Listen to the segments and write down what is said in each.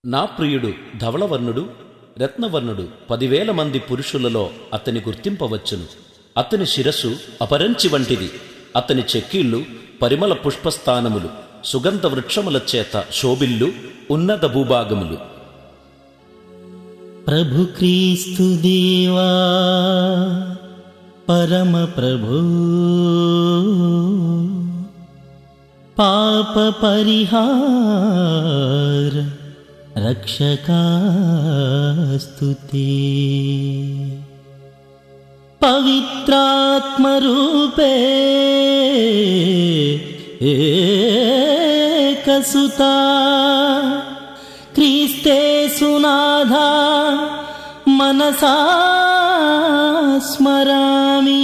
నా ప్రియుడు ధవళవర్ణుడు రత్నవర్ణుడు పదివేల మంది పురుషులలో అతని గుర్తింపవచ్చును అతని శిరస్సు అపరంచి వంటిది అతని చెక్కీళ్ళు పరిమళ పుష్పస్థానములు సుగంధ వృక్షముల చేత శోభిల్లు ఉన్నత భూభాగములు ప్రభు క్రీస్తు దేవా పరమ ప్రభు పాప పరిహార రక్షకాస్తుతే పవిత్రాత్మరూపే ఏకసుతా క్రీస్తే సునాథా మనసా స్మరామి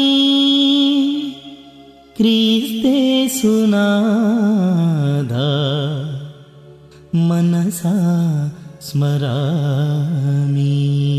క్రీస్తే సునాథా మనసా స్మరామి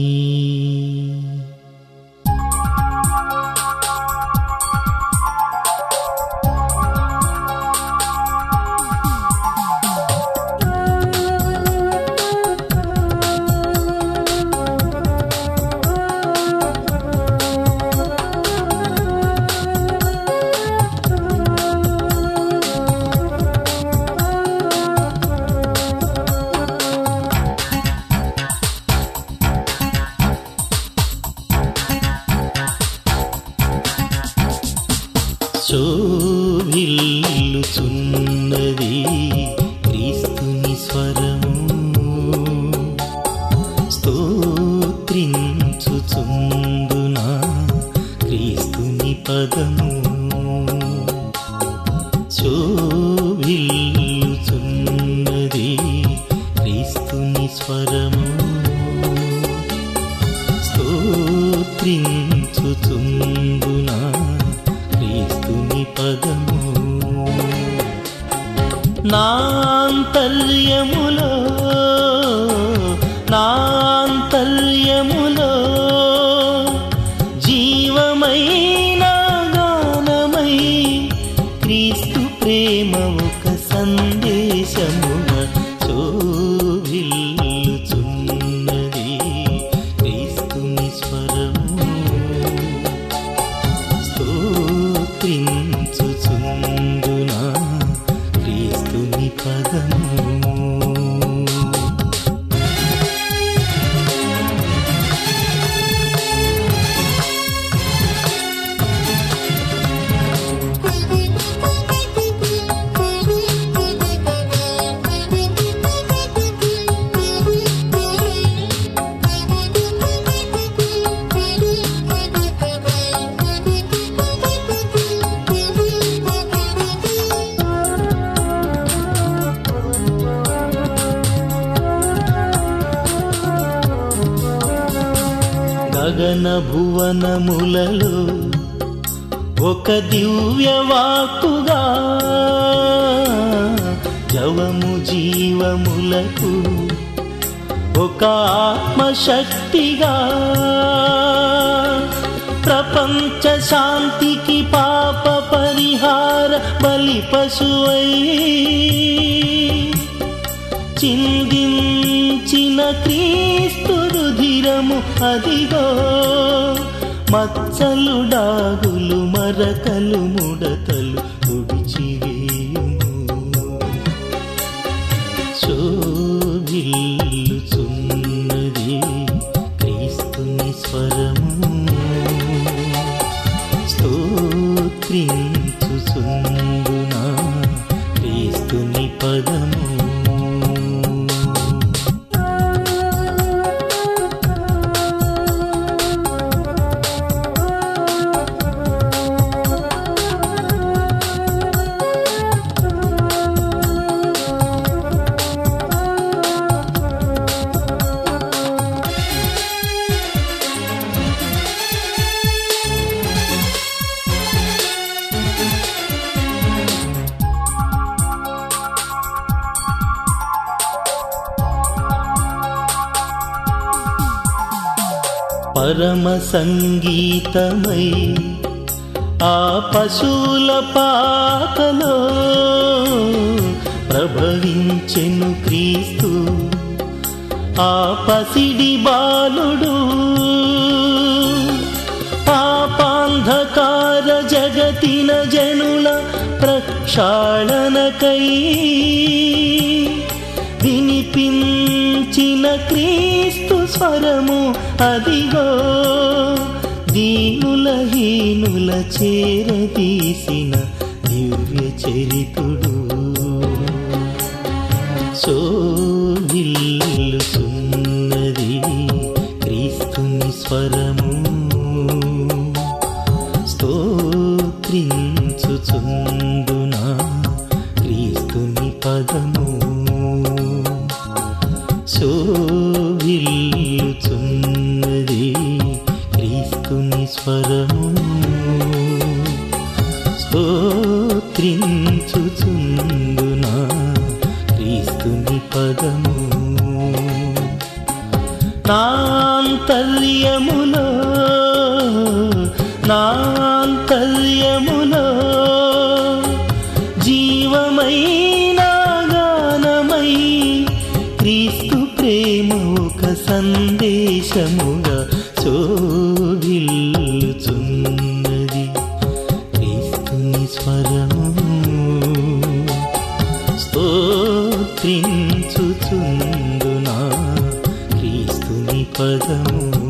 శోభిల్లుచున్నది క్రీస్తుని స్వరము స్తోత్రించుచుందునా క్రీస్తుని పదము శోభిల్లుచున్నది క్రీస్తుని స్వరము స్తోత్రించుచుందునా క్రీస్తుని పదము నాంతర్యములో నాంతర్యములో జీవమైన గానమై క్రీస్తు ప్రేమ ఒక సందేశమున శోభిల్లుచున్నది క్రీస్తుని స్వరము స్తోత్రించుచుందునా క్రీస్తుని పదము గగన భువనములలో ఒక దివ్య వాక్కుగా జవము జీవములకు ఒక ఆత్మశక్తిగా ప్రపంచ శాంతికి పాప పరిహార బలి పశువై చిందించిన క్రీస్తు రుధిరము అదిగో మచ్చలు డాగులు మరకలు ముడతలు తుడిచివేయుము శోభిల్లుచున్నది క్రీస్తుని స్వరము స్తోత్రించుచుందునా క్రీస్తుని పదము పరమ సంగీతమై ఆ పశువుల పాకలో ప్రభవించెను క్రీస్తు ఆ పసిడి బాలుడు పాపాంధకార జగతిన జనుల ప్రక్షాళనకై వినిపించిన క్రీస్తు స్వరము అదిగో దీనుల హీనుల చేరదీసిన దివ్య చరితుడు సోగిల్లుతున్నది క్రీస్తుని స్వరము స్తోత్రించుచుందునా క్రీస్తుని పదము సోగిల్లుతున్నది క్రీస్తుని స్వరము స్తోత్రించుచుందునా క్రీస్తుని పదము నాంతర్యములో నాంతర్యములో జీవమైన గానమై క్రీస్తు ప్రేమ ఒక సందేశముగా చోగిల్లుచున్నది క్రీస్తుని స్వరము స్తోత్రించుచుందునా క్రీస్తుని పదము